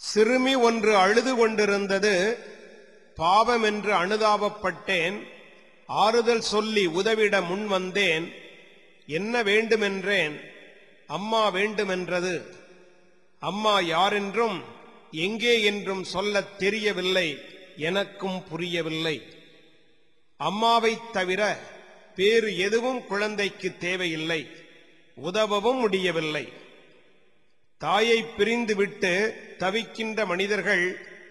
சிறுமி ஒன்று அழுது கொண்டிருந்தது பாவம் என்று அனுதாபப்பட்டேன் ஆறுதல் சொல்லி உதவிட முன் வந்தேன் என்ன வேண்டுமென்றேன் அம்மா வேண்டுமென்றது அம்மா யாரென்றும் எங்கே என்றும் சொல்லத் தெரியவில்லை எனக்கும் புரியவில்லை அம்மாவைத் தவிர வேறு எதுவும் குழந்தைக்கு தேவையில்லை உதவவும் முடியவில்லை தாயை பிரிந்துவிட்டு தவிக்கின்ற மனிதர்கள்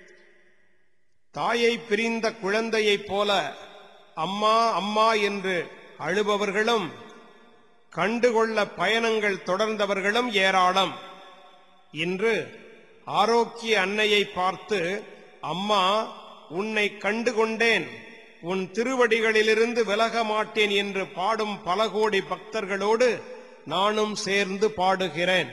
தாயை பிரிந்த குழந்தையைப் போல அம்மா அம்மா என்று அழுபவர்களும் கண்டுகொள்ள பயணங்கள் தொடர்ந்தவர்களும் ஏராளம் இன்று ஆரோக்கிய அன்னையை பார்த்து அம்மா உன்னை கண்டுகொண்டேன் உன் திருவடிகளிலிருந்து விலக மாட்டேன் என்று பாடும் பல கோடி பக்தர்களோடு நானும் சேர்ந்து பாடுகிறேன்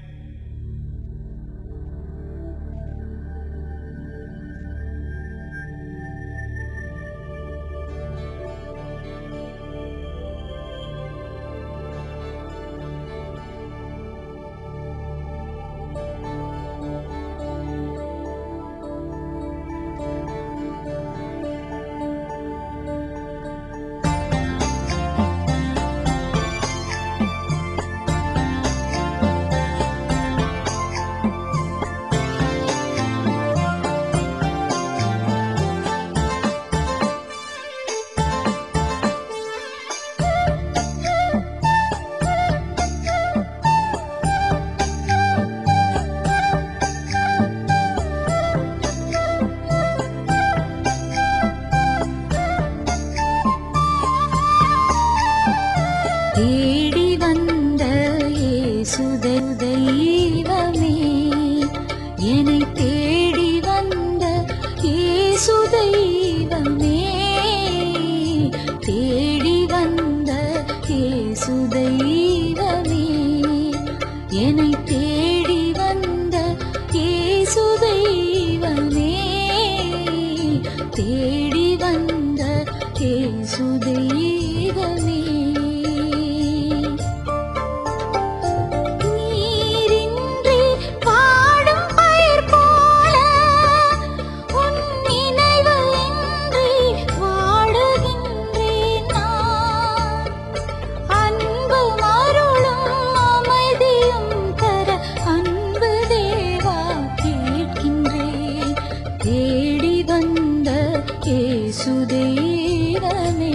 தேடி வந்த இயேசு தெய்வமே என்னை தேடி வந்த இயேசு தெய்வமே தேடி வந்த இயேசு தெய்வமே என்னை தேடி வந்த இயேசு தெய்வமே தேடி வந்த இயேசு தெய்வமே நீரின்றி பாடும் பயிர் போல உன் நினைவு இன்றி வாடுகின்றேன் நான் அன்பு மருளும் அமைதியும் தர அன்பு தேவா கேட்கின்றேன் தேடி வந்த இயேசு தெய்வமே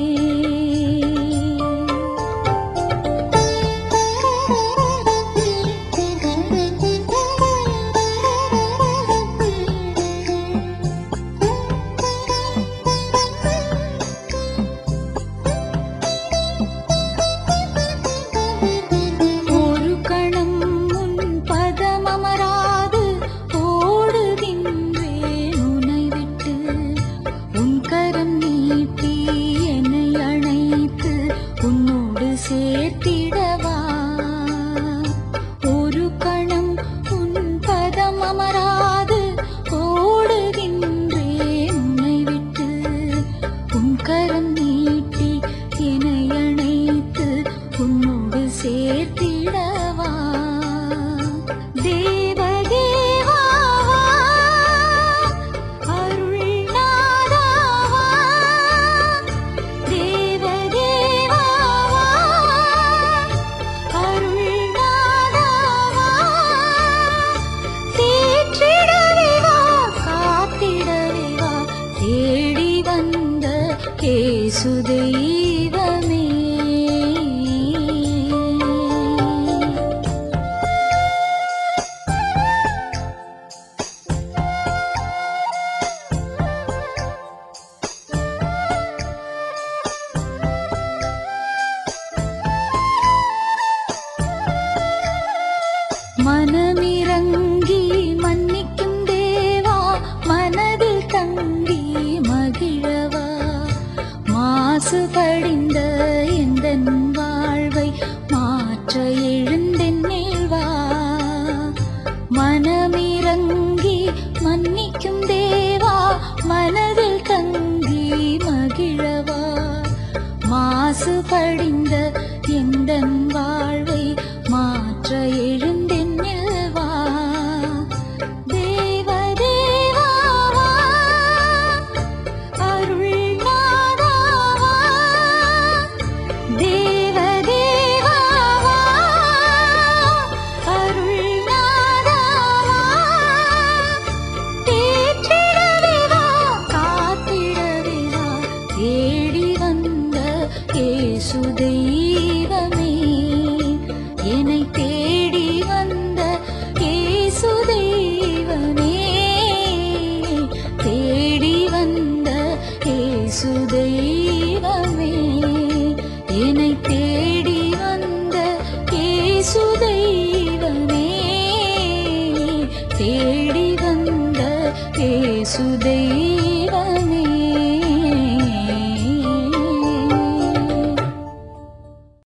ஒரு கணம் உன் பதமமராது ஓடுகின்றேன் உன்னை விட்டு உன் கரம் நீட்டி என்னை அணைத்து உன்னோடு சேர்த்திடவா ஒரு கணம் உன் பதம் அமராது ஓடுகின்றேன் உன்னை விட்டு உன் கரம் நீட்டி என்னை அணைத்து உன்னோடு சேர்த்திடவா தேவதேவா அருள்நாதாவா தேவதேவா அருள்நாதாவா தேற்றிடவே வா காத்திடவே வா தேடி வந்த கேசு தெய்வமே மனமிறங்கி மன்னிக்கும் தேவா மனதில் தங்கி மகிழவா மாசு படிந்த எந்தன் வாழ்வை மாற்ற எழுந்தென்னில் வா மனமிறங்கி மன்னிக்கும் தேவா மனதில் தங்கி மகிழவா மாசு படிந்த எந்தன் வாழ்வை மாற்ற எழுந்தென்னில் வா தேவ வாசுதேவ